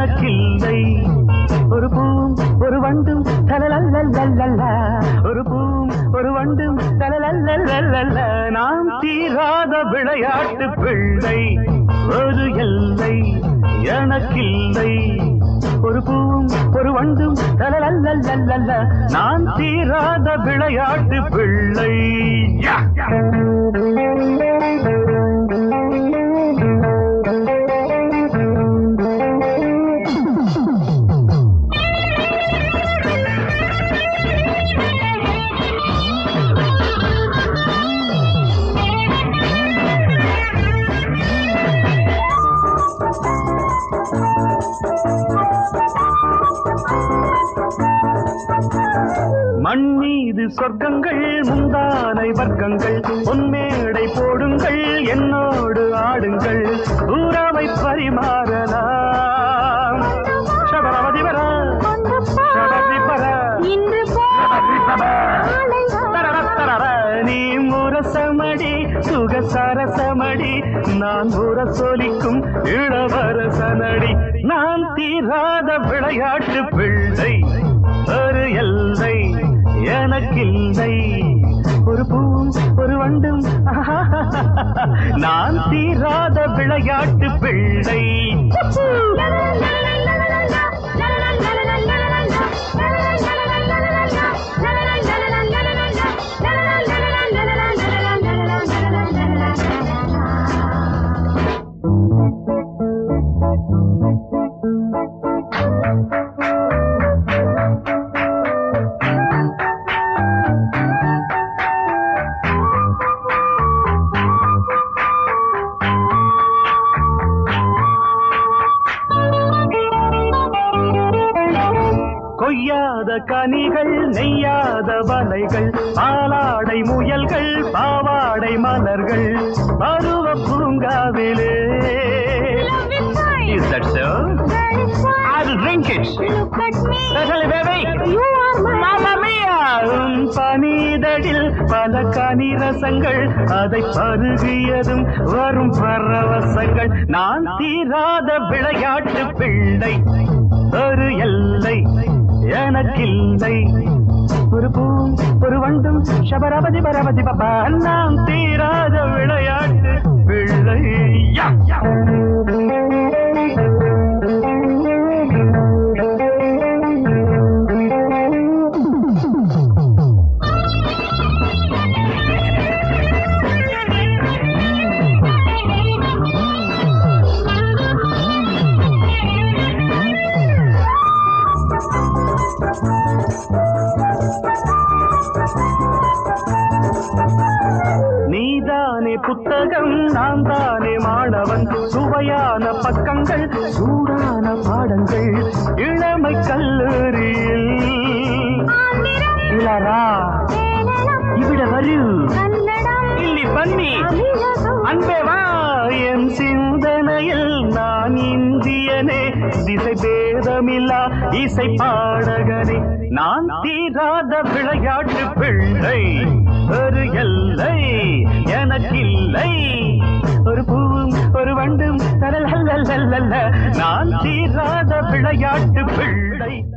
எனக்கில்லை ஒரு பூவும் ஒரு வண்டும் தலலல்லல்லல்ல ஒரு பூவும் ஒரு வண்டும் தலலல்லல்லல்ல நாம் தீராத விளையாட்டு பிள்ளை ஒரு எல்லை எனக்கில்லை ஒரு பூவும் ஒரு வண்டும் தலலல்லல்லல்ல நான் தீராத விளையாட்டு பிள்ளை யா! மண் மீது சொர்க்கங்கள் முந்தானை வர்க்கங்கள் பொன்மேடை போடுங்கள் என்னோடு ஆடுங்கள் ஊராவை பரிமாறலாம் சபரவதிபரா சபரிபரா இன்று தரரத்தரர, நீ முரசமடி சுகசரசமடி நான் முரசொலிக்கும் இளவரசனடி நான் தீராத விளையாட்டு பிள்ளை ஒரு எல்லை எனக்கில்லை ஒரு பூவும் ஒரு வண்டும் நான் தீராத விளையாட்டு பிள்ளை கொய்யாத கனிகள் நெய்யாத வலைகள் பாலாடை முயல்கள் பாவாடை மலர்கள் பருவ பூங்காவிலே Is that so? I'll drink it. Certainly, baby. Mamma mia! உன் பனிதடில் பல கனி ரசங்கள் அதை பருகியதும் வரும் பரவசங்கள் நான் தீராத விளையாட்டு பிள்ளை ஒரு எல்லை எனக்கில்லை ஒரு பூ ஒரு வண்டும் சபரபதி பரபதி பபா நான் தீராத விளையாட்டு பிள்ளை யா, யா. நீதானே புத்தகம் நான் தானே மாணவன் சுவையான பக்கங்கள் சூடான பாடங்கள் இளமை கல்லூரியில் இளரா இவிட வரு ಇಲ್ಲಿ ಬನ್ನಿ அன்பே வா என் சிந்தனையில் நான் இந்தியனே திசை பேதமில்லா இசை பாடகனே நான் தீராத விளையாட்டு பிள்ளை ஒரு எல்லை எனக்கில்லை ஒரு பூவும் ஒரு வண்டும் தரல் நான் தீராத விளையாட்டு பிள்ளை